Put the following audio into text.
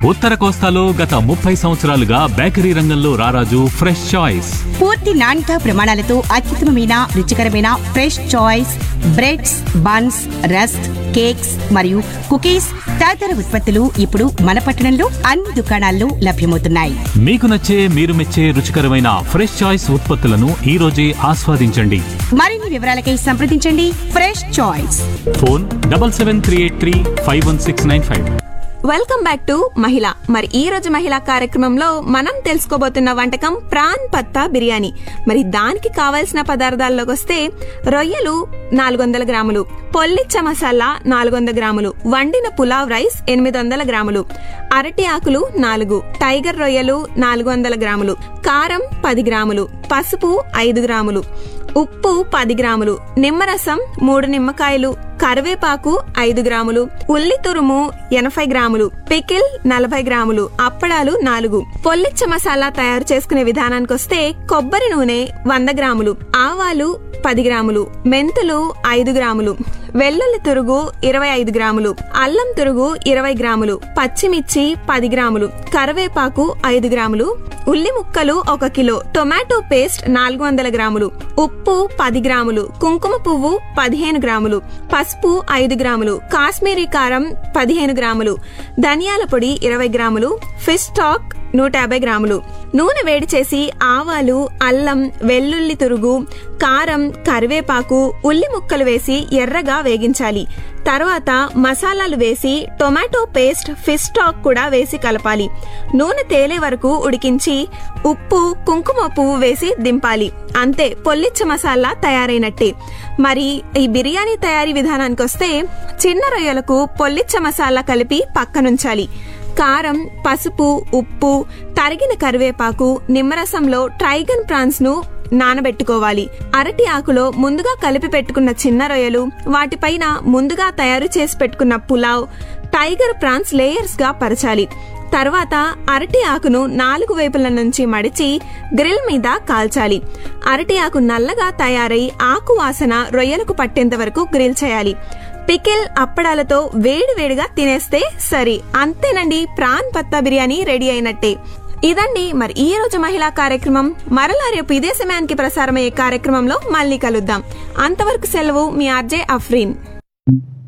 ఉత్తర కోస్తాలో గత ముప్పై సంవత్సరాలుగా బేకరీ రంగంలో రారాజు ఫ్రెష్ చాయిస్ పూర్తి నాణ్యత ప్రమాణాలతో అత్యుత్తమమైన రుచికరమైన fresh choice breads buns rusk cakes మరియు కుకీస్ తదితర ఉత్పత్తులు ఇప్పుడు మన పట్టణంలో అన్ని దుకాణాల్లో లభ్యమవుతున్నాయి మీకు నచ్చే మీరు మెచ్చే రుచికరమైన ఫ్రెష్ చాయిస్ ఉత్పత్తులను ఈ రోజే ఆస్వాదించండి మరిన్ని వివరాలకై సంప్రదించండి fresh choice phone double seven three eight three five one six nine five welcome back to మహిళ మరి ఈ రోజు మహిళా కార్యక్రమంలో మనం తెలుసుకోబోతున్న వంటకం ప్రాన్ పత్తా బిర్యానీ మరి దానికి కావలసిన పదార్థాల్లోకి వస్తే రొయ్యలు నాలుగు వందల గ్రాములు పొల్లిచ్చ మసాలా నాలుగు వందల గ్రాములు వండిన పులావ్ రైస్ ఎనిమిది వందల గ్రాములు అరటి ఆకులు నాలుగు టైగర్ రొయ్యలు నాలుగు వందల గ్రాములు కారం పది గ్రాములు పసుపు ఐదు గ్రాములు ఉప్పు పది గ్రాములు నిమ్మరసం మూడు నిమ్మకాయలు కరివేపాకు ఐదు గ్రాములు ఉల్లి తురుము ఎనభై గ్రాములు పికిల్ నలభై గ్రాములు అప్పడాలు నాలుగు పొల్లిచ్చ మసాలా తయారు చేసుకునే విధానానికి వస్తే కొబ్బరి నూనె వంద గ్రాములు ఆవాలు పది గ్రాములు మెంతులు ఐదు గ్రాములు వెల్లుల్లి తురుగు ఇరవై ఐదు గ్రాములు అల్లం తురుగు ఇరవై గ్రాములు పచ్చిమిర్చి పది గ్రాములు కరివేపాకు ఐదు గ్రాములు ఉల్లి ముక్కలు ఒక కిలో టొమాటో పేస్ట్ నాలుగు వందల గ్రాములు ఉప్పు పది గ్రాములు కుంకుమ పువ్వు పదిహేను గ్రాములు పసుపు ఐదు గ్రాములు కాశ్మీరీ కారం పదిహేను గ్రాములు ధనియాల పొడి ఇరవై గ్రాములు ఫిష్ స్టాక్ నూట యాభై గ్రాములు నూనె వేడి చేసి ఆవాలు అల్లం వెల్లుల్లి తురుగు కారం కరివేపాకు ఉల్లి ముక్కలు వేసి ఎర్రగా వేగించాలి తర్వాత మసాలాలు వేసి టొమాటో పేస్ట్ ఫిష్ స్టాక్ కూడా వేసి కలపాలి నూనె తేలే వరకు ఉడికించి ఉప్పు కుంకుమ పువ్వు వేసి దింపాలి అంతే పొల్లిచ్చ మసాలా తయారైనట్టే మరి ఈ బిర్యానీ తయారీ విధానానికి వస్తే చిన్న రొయ్యలకు పొల్లిచ్చ మసాలా కలిపి పక్కనుంచాలి కారం పసుపు ఉప్పు తరిగిన కరివేపాకు నిమ్మరసంలో ట్రైగన్ ప్రాన్స్ ను నానబెట్టుకోవాలి అరటి ఆకులో ముందుగా కలిపి పెట్టుకున్న చిన్న రొయ్యలు వాటిపైన ముందుగా తయారు చేసి పెట్టుకున్న పులావ్ టైగర్ ప్రాన్స్ లేయర్స్ గా పరచాలి తర్వాత అరటి ఆకును నాలుగు వైపుల నుంచి మడిచి గ్రిల్ మీద కాల్చాలి అరటి ఆకు నల్లగా తయారై ఆకు వాసన రొయ్యలకు పట్టేంత వరకు గ్రిల్ చేయాలి పికిల్ అప్పడాలతో వేడి వేడిగా తినేస్తే సరి అంతేనండి ప్రాన్ పత్తా బిర్యానీ రెడీ అయినట్టే ఇదండి మరి ఈ రోజు మహిళా కార్యక్రమం మరలా రేపు ఇదే సమయానికి ప్రసారమయ్యే కార్యక్రమంలో మళ్ళీ కలుద్దాం అంతవరకు సెలవు మీ ఆర్జే అఫ్రీన్